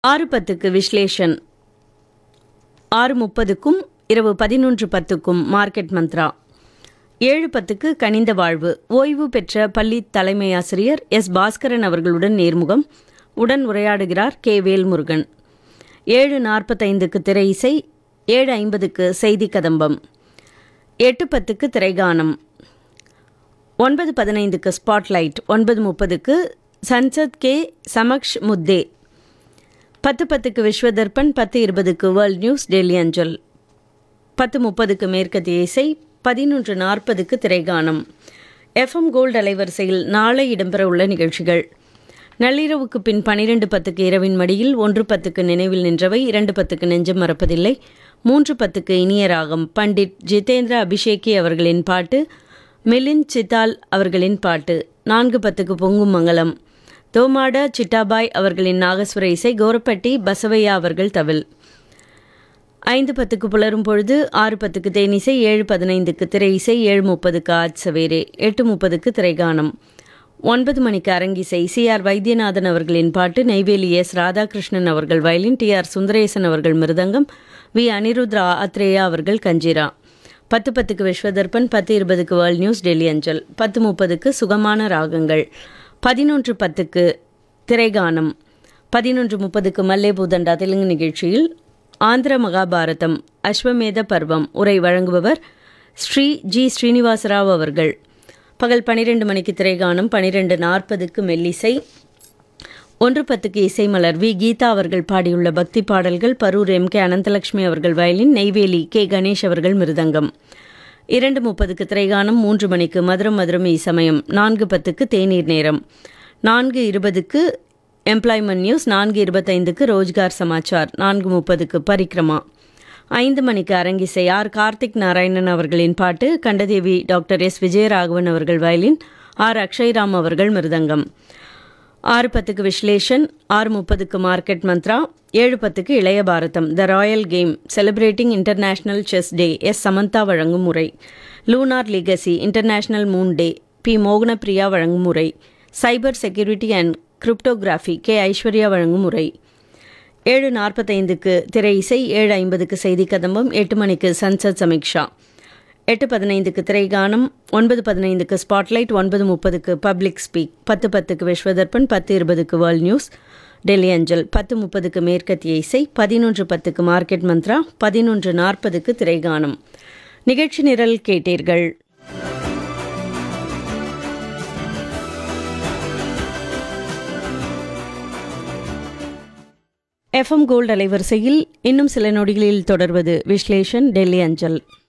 ஆறு பத்துக்கு விஸ்லேஷன் ஆறு முப்பதுக்கும் இரவு பதினொன்று பத்துக்கும் மார்க்கெட் மந்த்ரா ஏழு பத்துக்கு கனிந்த வாழ்வு ஓய்வு பெற்ற பள்ளி தலைமை ஆசிரியர் எஸ் பாஸ்கரன் அவர்களுடன் நேர்முகம் உடன் உரையாடுகிறார் கே வேல்முருகன் ஏழு நாற்பத்தைந்துக்கு திரை இசை ஏழு ஐம்பதுக்கு செய்தி கதம்பம் எட்டு பத்துக்கு திரைகானம் ஒன்பது பதினைந்துக்கு ஸ்பாட்லைட் ஒன்பது முப்பதுக்கு சன்சத் கே சமக்ஷ் முத்தே பத்து பத்துக்கு விஸ்வதர்பன் பத்து இருபதுக்கு வேர்ல்ட் நியூஸ் டெல்லி அஞ்சல் பத்து முப்பதுக்கு மேற்கத்திய இசை பதினொன்று நாற்பதுக்கு திரைகானம் எஃப்எம் கோல்டு அலைவரிசையில் நாளை இடம்பெற உள்ள நிகழ்ச்சிகள் நள்ளிரவுக்கு பின் பனிரெண்டு பத்துக்கு இரவின் மடியில் ஒன்று பத்துக்கு நினைவில் நின்றவை இரண்டு பத்துக்கு நெஞ்சம் மறப்பதில்லை மூன்று பத்துக்கு இனிய ராகம் பண்டிட் ஜிதேந்திர அபிஷேகி அவர்களின் பாட்டு மிலின் சித்தால் அவர்களின் பாட்டு நான்கு பத்துக்கு பொங்கும் மங்கலம் தோமாட சிட்டாபாய் அவர்களின் நாகஸ்வர இசை கோரப்பட்டி பசவையா அவர்கள் தவில் ஐந்து பத்துக்கு புலரும் பொழுது ஆறு பத்துக்கு தேனிசை ஏழு பதினைந்துக்கு திரை இசை ஏழு முப்பதுக்கு ஆஜ் சவேரே எட்டு முப்பதுக்கு திரைகானம் ஒன்பது மணிக்கு அரங்கிசை சி ஆர் வைத்தியநாதன் அவர்களின் பாட்டு நெய்வேலி எஸ் ராதாகிருஷ்ணன் அவர்கள் வயலின் டி ஆர் சுந்தரேசன் அவர்கள் மிருதங்கம் வி அனிருத்ரா ஆத்ரேயா அவர்கள் கஞ்சிரா பத்து பத்துக்கு விஸ்வதர்பன் பத்து இருபதுக்கு வேர்ல்ட் நியூஸ் டெல்லி அஞ்சல் பத்து முப்பதுக்கு சுகமான ராகங்கள் பதினொன்று பத்துக்கு திரைகானம் பதினொன்று முப்பதுக்கு மல்லே பூதண்டா தெலுங்கு நிகழ்ச்சியில் ஆந்திர மகாபாரதம் அஸ்வமேத பர்வம் உரை வழங்குபவர் ஸ்ரீ ஜி ஸ்ரீனிவாசராவ் அவர்கள் பகல் பனிரெண்டு மணிக்கு திரைகானம் பனிரெண்டு நாற்பதுக்கு மெல்லிசை ஒன்று பத்துக்கு இசைமலர் வி கீதா அவர்கள் பாடியுள்ள பக்தி பாடல்கள் பரூர் எம் கே அனந்தலட்சுமி அவர்கள் வயலின் நெய்வேலி கே கணேஷ் அவர்கள் மிருதங்கம் இரண்டு முப்பதுக்கு திரைகானம் மூன்று மணிக்கு மதுரம் மதுரம் இசமயம் நான்கு பத்துக்கு தேநீர் நேரம் நான்கு இருபதுக்கு எம்ப்ளாய்மெண்ட் நியூஸ் நான்கு இருபத்தைந்துக்கு ரோஜ்கார் சமாச்சார் நான்கு முப்பதுக்கு பரிக்ரமா ஐந்து மணிக்கு அரங்கிசை ஆர் கார்த்திக் நாராயணன் அவர்களின் பாட்டு கண்டதேவி டாக்டர் எஸ் விஜயராகவன் அவர்கள் வயலின் ஆர் அக்ஷய்ராம் அவர்கள் மிருதங்கம் ஆறு பத்துக்கு விஸ்லேஷன் ஆறு முப்பதுக்கு மார்க்கெட் மந்த்ரா ஏழு பத்துக்கு Ilaya Bharatham the royal game celebrating international chess day S Samantha வழங்கும் முறை lunar legacy international moon day P Mohanapriya வழங்கும் முறை cyber security and cryptography K Aishwarya வழங்கும் முறை ஏழு நாற்பத்தைந்துக்கு திரை இசை ஏழு ஐம்பதுக்கு செய்தி கதம்பம் எட்டு மணிக்கு சன்சத் சமீக்ஷா எட்டு பதினைந்துக்கு திரைகானம் ஒன்பது பதினைந்துக்கு ஸ்பாட்லைட் ஒன்பது முப்பதுக்கு பப்ளிக் ஸ்பீக் பத்து பத்துக்கு விஸ்வதர்பன் பத்து இருபதுக்கு வேர்ல்ட் நியூஸ் டெல்லி அஞ்சல் பத்து முப்பதுக்கு மேற்கத்திய இசை பதினொன்று பத்துக்கு மார்க்கெட் மந்த்ரா பதினொன்று நாற்பதுக்கு திரைகானம் நிகழ்ச்சி நிரல் கேட்டீர்கள் எஃப்எம் கோல்டு அலைவரிசையில் இன்னும் சில நொடிகளில் தொடர்வது விஸ்லேஷன் டெல்லி அஞ்சல்